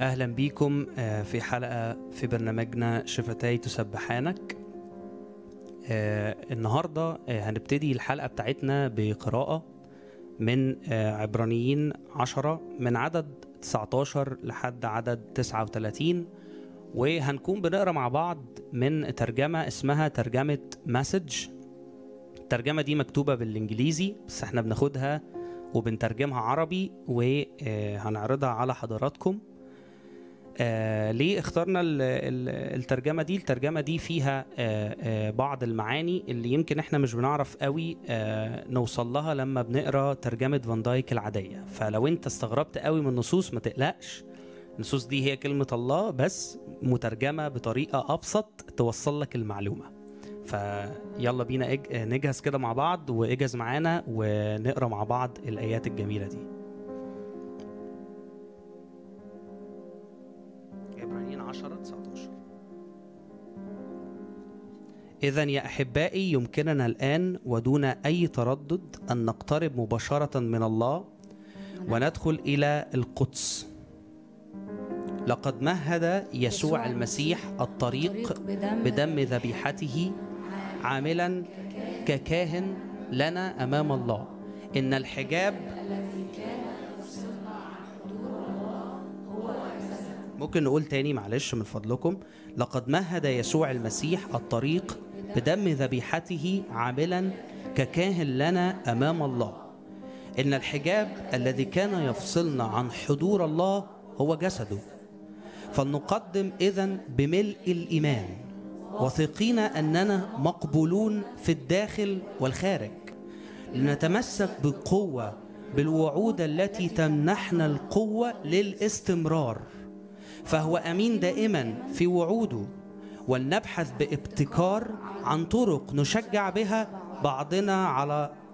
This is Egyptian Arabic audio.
اهلا بيكم آه، في حلقه في برنامجنا شفتاي تسبحانك آه، النهارده آه، هنبتدي الحلقه بتاعتنا بقراءه من آه، عبرانيين عشرة من عدد 19 لحد عدد 39 وهنكون بنقرا مع بعض من ترجمه اسمها ترجمه مسج الترجمه دي مكتوبه بالانجليزي بس احنا بناخدها وبنترجمها عربي وهنعرضها على حضراتكم آه ليه اخترنا ال- ال- الترجمة دي الترجمة دي فيها آه آه بعض المعاني اللي يمكن احنا مش بنعرف قوي آه نوصل لها لما بنقرا ترجمة فان دايك العادية فلو انت استغربت قوي من النصوص ما تقلقش النصوص دي هي كلمة الله بس مترجمة بطريقة أبسط توصل لك المعلومة فيلا بينا إج... نجهز كده مع بعض واجهز معانا ونقرا مع بعض الآيات الجميلة دي عبرانيين 10 19 إذا يا أحبائي يمكننا الآن ودون أي تردد أن نقترب مباشرة من الله وندخل إلى القدس لقد مهد يسوع المسيح الطريق بدم ذبيحته عاملا ككاهن لنا امام الله ان الحجاب ممكن نقول تاني معلش من فضلكم لقد مهد يسوع المسيح الطريق بدم ذبيحته عاملا ككاهن لنا امام الله ان الحجاب الذي كان يفصلنا عن حضور الله هو جسده فلنقدم اذا بملء الايمان وثقين اننا مقبولون في الداخل والخارج لنتمسك بقوه بالوعود التي تمنحنا القوه للاستمرار فهو امين دائما في وعوده ولنبحث بابتكار عن طرق نشجع بها بعضنا على